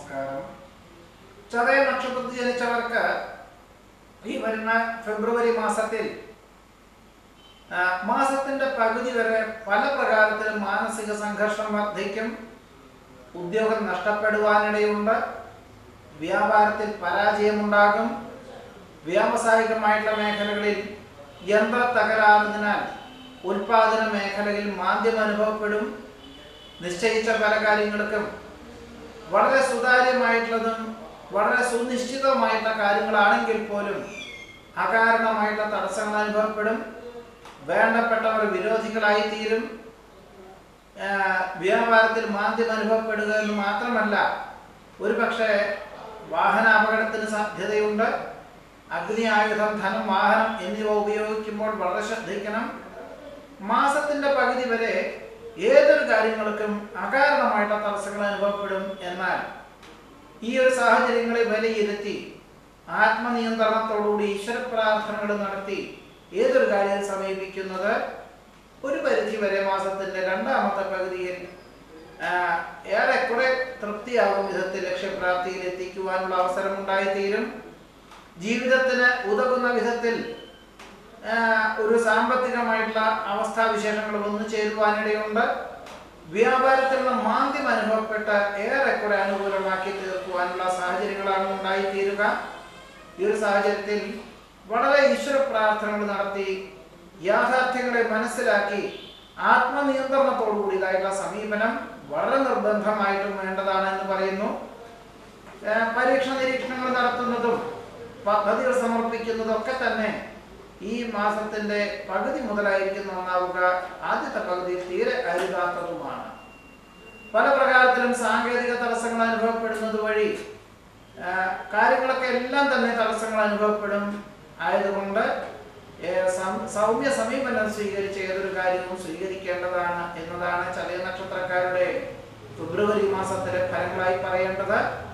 നമസ്കാരം ചതയ നക്ഷത്രത്തിൽ ജനിച്ചവർക്ക് ഈ വരുന്ന ഫെബ്രുവരി മാസത്തിൽ ആ, മാസത്തിന്റെ പകുതി വരെ പല പ്രകാരത്തിലും മാനസിക സംഘർഷം വർദ്ധിക്കും ഉദ്യോഗം നഷ്ടപ്പെടുവാനിടയുണ്ട് വ്യാപാരത്തിൽ പരാജയമുണ്ടാകും വ്യാവസായികമായിട്ടുള്ള മേഖലകളിൽ യന്ത്ര തകരാറിനാൽ ഉൽപാദന മേഖലയിൽ മാന്ദ്യം അനുഭവപ്പെടും നിശ്ചയിച്ച പല കാര്യങ്ങൾക്കും വളരെ സുതാര്യമായിട്ടുള്ളതും വളരെ സുനിശ്ചിതമായിട്ടുള്ള കാര്യങ്ങളാണെങ്കിൽ പോലും അകാരണമായിട്ടുള്ള തടസ്സങ്ങൾ അനുഭവപ്പെടും വേണ്ടപ്പെട്ടവർ വിരോധികളായി തീരും ആഹ് വ്യാപാരത്തിൽ മാന്ദ്യം അനുഭവപ്പെടുക എന്ന് മാത്രമല്ല ഒരു പക്ഷേ വാഹന അപകടത്തിന് സാധ്യതയുണ്ട് അഗ്നി ആയുധം ധനം വാഹനം എന്നിവ ഉപയോഗിക്കുമ്പോൾ വളരെ ശ്രദ്ധിക്കണം മാസത്തിന്റെ പകുതി വരെ ഏതൊരു കാര്യങ്ങൾക്കും അകാരണമായിട്ടുള്ള തടസ്സങ്ങൾ അനുഭവപ്പെടും എന്നാൽ ഈ ഒരു സാഹചര്യങ്ങളെ വിലയിരുത്തി ആത്മനിയന്ത്രണത്തോടുകൂടി ഈശ്വര പ്രാർത്ഥനകൾ നടത്തി ഏതൊരു കാര്യം സമീപിക്കുന്നത് ഒരു പരിധി വരെ മാസത്തിന്റെ രണ്ടാമത്തെ പകുതിയിൽ ആ, ഏറെക്കുറെ തൃപ്തിയാകും വിധത്തിൽ ലക്ഷ്യപ്രാപ്തിയിൽ എത്തിക്കുവാനുള്ള അവസരം ഉണ്ടായിത്തീരും ജീവിതത്തിന് ഉതകുന്ന വിധത്തിൽ ആ, ഒരു സാമ്പത്തികമായിട്ടുള്ള അവസ്ഥാവിശേഷങ്ങൾ വന്നു ചേരുവാനിടയുണ്ട് വ്യാപാരത്തിലുള്ള മാന്ദ്യം അനുഭവപ്പെട്ട് ഏറെക്കുറെ അനുകൂലമാക്കി തീർക്കുവാനുള്ള സാഹചര്യങ്ങളാണ് ഉണ്ടായിത്തീരുക ഈ ഒരു സാഹചര്യത്തിൽ വളരെ ഈശ്വര പ്രാർത്ഥനകൾ നടത്തി യാഥാർത്ഥ്യങ്ങളെ മനസ്സിലാക്കി ആത്മനിയന്ത്രണത്തോടു കൂടിയതായിട്ടുള്ള സമീപനം വളരെ നിർബന്ധമായിട്ടും വേണ്ടതാണ് എന്ന് പറയുന്നു ഏർ പരീക്ഷ നിരീക്ഷണങ്ങൾ നടത്തുന്നതും പദ്ധതികൾ സമർപ്പിക്കുന്നതും ഒക്കെ തന്നെ ഈ മാസത്തിന്റെ പകുതി മുതലായിരിക്കും നന്നാവുക ആദ്യത്തെ പകുതി തീരെ അരുതാത്തതുമാണ് പല പ്രകാരത്തിലും സാങ്കേതിക തടസ്സങ്ങൾ അനുഭവപ്പെടുന്നത് വഴി ആ, കാര്യങ്ങളൊക്കെ എല്ലാം തന്നെ തടസ്സങ്ങൾ അനുഭവപ്പെടും ആയതുകൊണ്ട് ഏ, സം- സൗമ്യ സമീപനം സ്വീകരിച്ച് ഏതൊരു കാര്യവും സ്വീകരിക്കേണ്ടതാണ് എന്നതാണ് ചതയ നക്ഷത്രക്കാരുടെ ഫെബ്രുവരി മാസത്തിലെ ഫലങ്ങളായി പറയേണ്ടത്